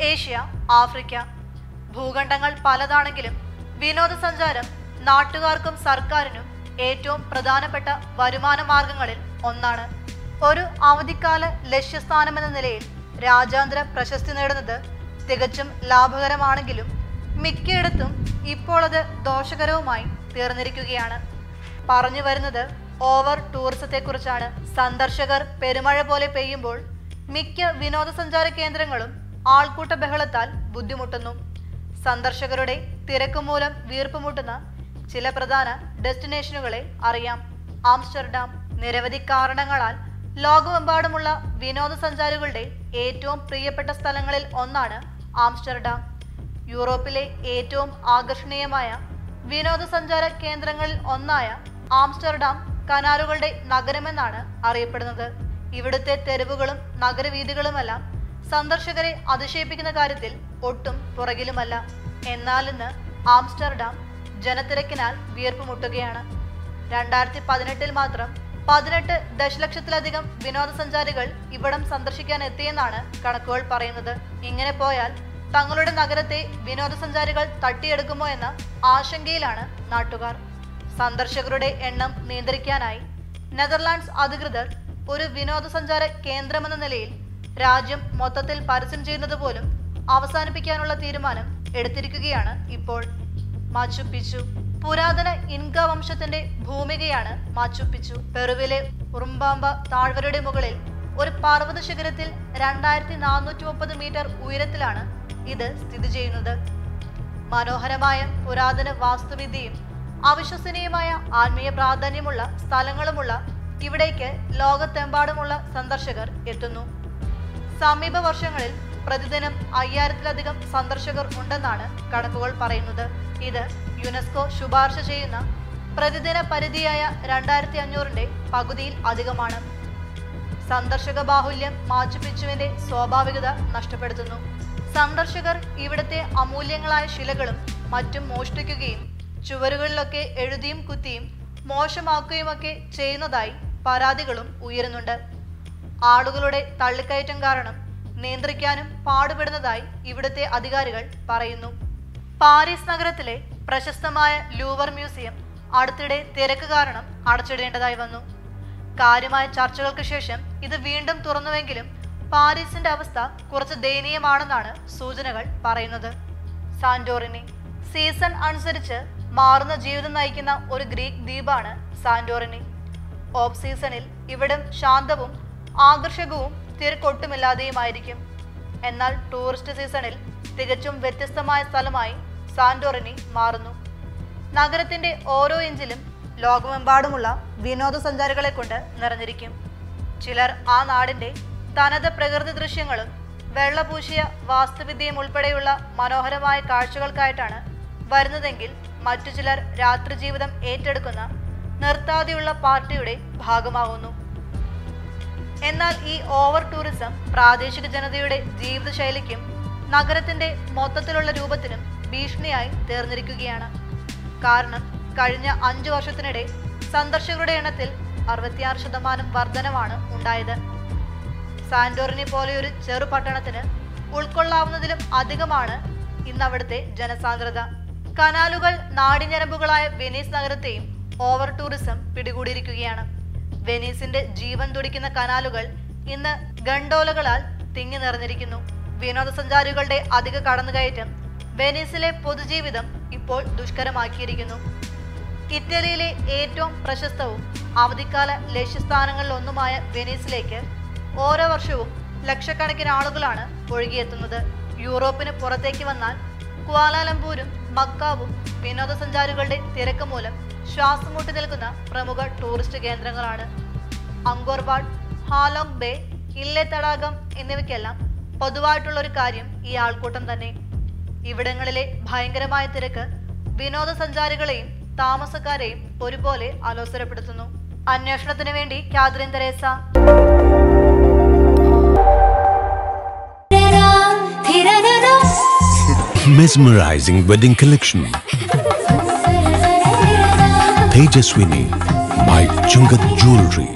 Asia Africa ഭൂഖണ്ഡങ്ങൾ പലതാണെങ്കിലും വിനോദസഞ്ചാരം നാട്ടുകാർക്കും സർക്കാരിനും ഏറ്റവും പ്രധാനപ്പെട്ട വരുമാന മാർഗങ്ങളിൽ ഒന്നാണ് ഒരു അവധിക്കാല ലക്ഷ്യസ്ഥാനമെന്ന നിലയിൽ രാജ്യാന്തര പ്രശസ്തി നേടുന്നത് തികച്ചും ലാഭകരമാണെങ്കിലും മിക്കയിടത്തും ഇപ്പോൾ അത് ദോഷകരവുമായി തീർന്നിരിക്കുകയാണ് പറഞ്ഞു വരുന്നത് ഓവർ ടൂറിസത്തെക്കുറിച്ചാണ് സന്ദർശകർ പെരുമഴ പോലെ പെയ്യുമ്പോൾ മിക്ക വിനോദസഞ്ചാര കേന്ദ്രങ്ങളും ആൾക്കൂട്ട ബഹളത്താൽ ബുദ്ധിമുട്ടുന്നു സന്ദർശകരുടെ തിരക്ക് മൂലം വീർപ്പുമുട്ടുന്ന ചില പ്രധാന ഡെസ്റ്റിനേഷനുകളെ അറിയാം ആംസ്റ്റർഡാം നിരവധി കാരണങ്ങളാൽ ലോകമെമ്പാടുമുള്ള വിനോദസഞ്ചാരികളുടെ ഏറ്റവും പ്രിയപ്പെട്ട സ്ഥലങ്ങളിൽ ഒന്നാണ് ആംസ്റ്റർഡാം യൂറോപ്പിലെ ഏറ്റവും ആകർഷണീയമായ വിനോദസഞ്ചാര കേന്ദ്രങ്ങളിൽ ഒന്നായ ആംസ്റ്റർഡാം കനാലുകളുടെ നഗരമെന്നാണ് അറിയപ്പെടുന്നത് ഇവിടുത്തെ തെരുവുകളും നഗരവീഥികളുമെല്ലാം സന്ദർശകരെ അതിശയിപ്പിക്കുന്ന കാര്യത്തിൽ ഒട്ടും പുറകിലുമല്ല എന്നാൽ ഇന്ന് ആംസ്റ്റർഡാം ജനത്തിരക്കിനാൽ വീർപ്പുമുട്ടുകയാണ് രണ്ടായിരത്തി പതിനെട്ടിൽ മാത്രം പതിനെട്ട് ദശലക്ഷത്തിലധികം വിനോദസഞ്ചാരികൾ ഇവിടം സന്ദർശിക്കാൻ എത്തിയെന്നാണ് കണക്കുകൾ പറയുന്നത് ഇങ്ങനെ പോയാൽ തങ്ങളുടെ നഗരത്തെ വിനോദസഞ്ചാരികൾ തട്ടിയെടുക്കുമോ എന്ന ആശങ്കയിലാണ് നാട്ടുകാർ സന്ദർശകരുടെ എണ്ണം നിയന്ത്രിക്കാനായി നെതർലാൻഡ്സ് അധികൃതർ ഒരു വിനോദസഞ്ചാര കേന്ദ്രമെന്ന നിലയിൽ രാജ്യം മൊത്തത്തിൽ പരസ്യം ചെയ്യുന്നത് പോലും അവസാനിപ്പിക്കാനുള്ള തീരുമാനം എടുത്തിരിക്കുകയാണ് ഇപ്പോൾ മാച്ചു പിച്ചു പുരാതന ഇൻക വംശത്തിന്റെ ഭൂമികയാണ് മാച്ചു പിച്ചു പെറുവിലെ ഉറുമ്പാമ്പ താഴ്വരയുടെ മുകളിൽ ഒരു പർവ്വത ശിഖരത്തിൽ രണ്ടായിരത്തി നാനൂറ്റി മുപ്പത് മീറ്റർ ഉയരത്തിലാണ് ഇത് സ്ഥിതി ചെയ്യുന്നത് മനോഹരമായ പുരാതന വാസ്തുവിദ്യയും അവിശ്വസനീയമായ ആത്മീയ പ്രാധാന്യമുള്ള സ്ഥലങ്ങളുമുള്ള ഇവിടേക്ക് ലോകത്തെമ്പാടുമുള്ള സന്ദർശകർ എത്തുന്നു സമീപ വർഷങ്ങളിൽ പ്രതിദിനം അയ്യായിരത്തിലധികം സന്ദർശകർ ഉണ്ടെന്നാണ് കണക്കുകൾ പറയുന്നത് ഇത് യുനെസ്കോ ശുപാർശ ചെയ്യുന്ന പ്രതിദിന പരിധിയായ രണ്ടായിരത്തി അഞ്ഞൂറിന്റെ പകുതിയിൽ അധികമാണ് സന്ദർശക ബാഹുല്യം മാച്ചുപിച്ചുവിന്റെ സ്വാഭാവികത നഷ്ടപ്പെടുത്തുന്നു സന്ദർശകർ ഇവിടുത്തെ അമൂല്യങ്ങളായ ശിലകളും മറ്റും മോഷ്ടിക്കുകയും ചുവരുകളിലൊക്കെ എഴുതിയും കുത്തിയും മോശമാക്കുകയുമൊക്കെ ചെയ്യുന്നതായി പരാതികളും ഉയരുന്നുണ്ട് ആളുകളുടെ തള്ളിക്കയറ്റം കാരണം നിയന്ത്രിക്കാനും പാടുപെടുന്നതായി ഇവിടുത്തെ അധികാരികൾ പറയുന്നു പാരീസ് നഗരത്തിലെ പ്രശസ്തമായ ലൂവർ മ്യൂസിയം അടുത്തിടെ തിരക്ക് കാരണം അടച്ചിടേണ്ടതായി വന്നു കാര്യമായ ചർച്ചകൾക്ക് ശേഷം ഇത് വീണ്ടും തുറന്നുവെങ്കിലും പാരീസിന്റെ അവസ്ഥ കുറച്ച് ദയനീയമാണെന്നാണ് സൂചനകൾ പറയുന്നത് സാന്റോറിനി സീസൺ അനുസരിച്ച് മാറുന്ന ജീവിതം നയിക്കുന്ന ഒരു ഗ്രീക്ക് ദ്വീപാണ് സാന്റോറിനി ഓഫ് സീസണിൽ ഇവിടം ശാന്തവും ആകർഷകവും തിരക്കൊട്ടുമില്ലാതെയുമായിരിക്കും എന്നാൽ ടൂറിസ്റ്റ് സീസണിൽ തികച്ചും വ്യത്യസ്തമായ സ്ഥലമായി സാന്റോറിനി മാറുന്നു നഗരത്തിന്റെ ഓരോ ഇഞ്ചിലും ലോകമെമ്പാടുമുള്ള വിനോദസഞ്ചാരികളെ കൊണ്ട് നിറഞ്ഞിരിക്കും ചിലർ ആ നാടിന്റെ തനത് പ്രകൃതി ദൃശ്യങ്ങളും വെള്ളപൂശിയ വാസ്തുവിദ്യയും ഉൾപ്പെടെയുള്ള മനോഹരമായ കാഴ്ചകൾക്കായിട്ടാണ് വരുന്നതെങ്കിൽ മറ്റു ചിലർ രാത്രി ജീവിതം ഏറ്റെടുക്കുന്ന നിർത്താതെയുള്ള പാർട്ടിയുടെ ഭാഗമാകുന്നു എന്നാൽ ഈ ഓവർ ടൂറിസം പ്രാദേശിക ജനതയുടെ ജീവിതശൈലിക്കും നഗരത്തിന്റെ മൊത്തത്തിലുള്ള രൂപത്തിനും ഭീഷണിയായി തീർന്നിരിക്കുകയാണ് കാരണം കഴിഞ്ഞ അഞ്ചു വർഷത്തിനിടെ സന്ദർശകരുടെ എണ്ണത്തിൽ അറുപത്തിയാറ് ശതമാനം വർധനവാണ് ഉണ്ടായത് സാന്റോറിനി പോലെയൊരു ചെറു പട്ടണത്തിന് ഉൾക്കൊള്ളാവുന്നതിലും അധികമാണ് ഇന്ന് അവിടുത്തെ ജനസാന്ദ്രത കനാലുകൾ നാടിഞ്ഞരമ്പുകളായ വെനീസ് നഗരത്തെയും ഓവർ ടൂറിസം പിടികൂടിയിരിക്കുകയാണ് വെനീസിന്റെ ജീവൻ തുടിക്കുന്ന കനാലുകൾ ഇന്ന് ഗണ്ടോലകളാൽ തിങ്ങി നിറഞ്ഞിരിക്കുന്നു വിനോദസഞ്ചാരികളുടെ അധിക കടന്നുകയറ്റം വെനീസിലെ പൊതുജീവിതം ഇപ്പോൾ ദുഷ്കരമാക്കിയിരിക്കുന്നു ഇറ്റലിയിലെ ഏറ്റവും പ്രശസ്തവും അവധിക്കാല ലക്ഷ്യസ്ഥാനങ്ങളിലൊന്നുമായ വെനീസിലേക്ക് ഓരോ വർഷവും ലക്ഷക്കണക്കിന് ആളുകളാണ് ഒഴുകിയെത്തുന്നത് യൂറോപ്പിന് പുറത്തേക്ക് വന്നാൽ കുവാലാലംപൂരും മക്കാവും വിനോദസഞ്ചാരികളുടെ തിരക്ക് മൂലം ശ്വാസം മുട്ടി നിൽക്കുന്ന പ്രമുഖ ടൂറിസ്റ്റ് കേന്ദ്രങ്ങളാണ് അങ്കോർവാഡ് ഹാലോങ് ബേ ഇല്ലേ തടാകം എന്നിവയ്ക്കെല്ലാം പൊതുവായിട്ടുള്ള ഒരു കാര്യം ഈ ആൾക്കൂട്ടം തന്നെ ഇവിടങ്ങളിലെ ഭയങ്കരമായ തിരക്ക് വിനോദസഞ്ചാരികളെയും താമസക്കാരെയും ഒരുപോലെ അലോസരപ്പെടുത്തുന്നു അന്വേഷണത്തിന് വേണ്ടി Kathrin Teresa Mesmerizing wedding collection. Tejaswini by Chungat Jewelry.